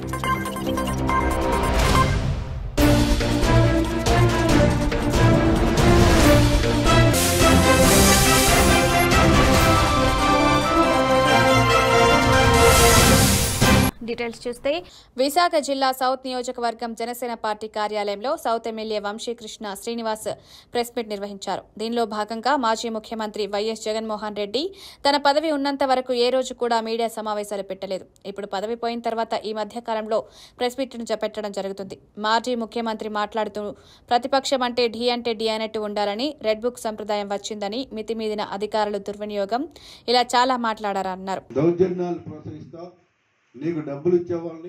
details చూస్తే విశాఖ జిల్లా south నియోజకవర్గం జనసేన పార్టీ కార్యాలయంలో south MLA Vamsikrishna Srinivas press meet నిర్వహించారు దీనిలో భాగంగా మాజీ ముఖ్యమంత్రి వైఎస్ జగన్మోహన్ రెడ్డి తన పదవి ఉన్నంత వరకు ఏ రోజు కూడా మీడియా సమావేశాలు పెట్టలేదు ఇప్పుడు పదవి పోయిన తర్వాత ఈ మధ్య కాలంలో ప్రెస్ మీట్ను చేపట్టడం జరుగుతుంది మాజీ ముఖ్యమంత్రి మాట్లాడుతూ ప్రతిపక్షం అంటే ఢీ అంటే ఢీ అన్నట్టు ఉండాలని రెడ్ బుక్ సంప్రదాయం వచ్చిందని మితిమీదిన అధికారులు దుర్వినియోగం ఇలా చాలా మాట్లాడారన్నారు దౌర్జన్యాలు ప్రోత్సహిస్తావు నీకు డబ్బులు ఇచ్చేవాళ్ళని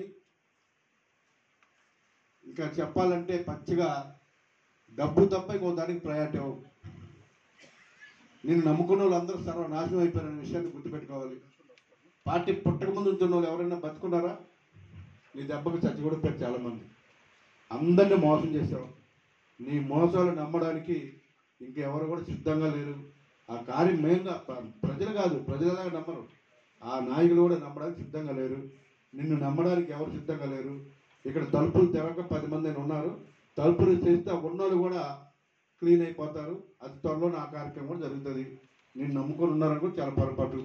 ఇంకా చెప్పాలంటే పచ్చిగా డబ్బు తప్ప ఇంకో దానికి ప్రయారిటీ ఇవ్వవు నేను నమ్ముకున్న వాళ్ళందరూ సర్వనాశనం అయిపోయారనే విషయాన్ని గుర్తుపెట్టుకోవాలి పార్టీ పుట్టక ముందు ఉంటున్న వాళ్ళు ఎవరైనా బతుకున్నారా నీ దెబ్బకు చచ్చి కూడా పెట్టారు చాలామంది అందరిని మోసం చేశావు నీ మోసాలు నమ్మడానికి ఇంకెవరు కూడా సిద్ధంగా లేరు ఆ కార్యం మెయిన్గా ప్ర- ప్రజలు కాదు ప్రజలలాగా నమ్మరు ఆ నాయకులు కూడా నమ్మడానికి సిద్ధంగా లేరు నిన్ను నమ్మడానికి ఎవరు సిద్ధంగా లేరు ఇక్కడ తలుపులు తెరక పది మంది అయినా ఉన్నారు తలుపులు చేస్తే ఆ ఉన్నోళ్ళు కూడా క్లీన్ అయిపోతారు అతి త్వరలో నా కార్యక్రమం కూడా జరుగుతుంది నేను నమ్ముకొని ఉన్నారని కూడా చాలా పొరపాటు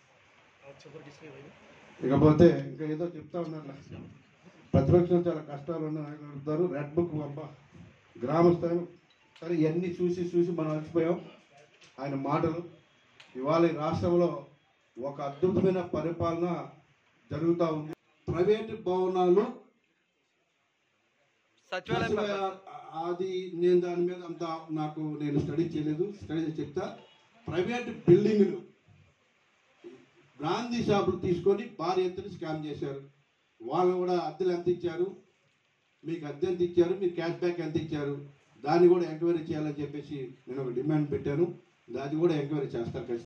ఇకపోతే ఇంకా ఏదో చెప్తా ఉన్నారు ప్రతిపక్షం చాలా కష్టాలు ఉన్నారు రెడ్ బుక్ అబ్బా గ్రామ స్థాయి సరే ఇవన్నీ చూసి చూసి మనం అలసిపోయాం ఆయన మాటలు ఇవాళ ఈ రాష్ట్రంలో ఒక అద్భుతమైన పరిపాలన జరుగుతూ ఉంది ప్రైవేటు భవనాలు సచివాలయం అసలు అది నేను దాని మీద అంత నాకు నేను స్టడీ చేయలేదు స్టడీ చేసి చెప్తా ప్రైవేట్ బిల్డింగ్లు బ్రాందీ షాపులు తీసుకొని భారీ ఎత్తున స్కామ్ చేశారు వాళ్ళు కూడా అద్దెలు ఎంత ఇచ్చారు మీకు అద్దె ఎంత ఇచ్చారు మీకు క్యాష్ బ్యాక్ ఎంత ఇచ్చారు దాన్ని కూడా ఎంక్వైరీ చేయాలని చెప్పేసి నేను ఒక డిమాండ్ పెట్టాను దాన్ని కూడా ఎంక్వైరీ చేస్తారు ఖచ్చితంగా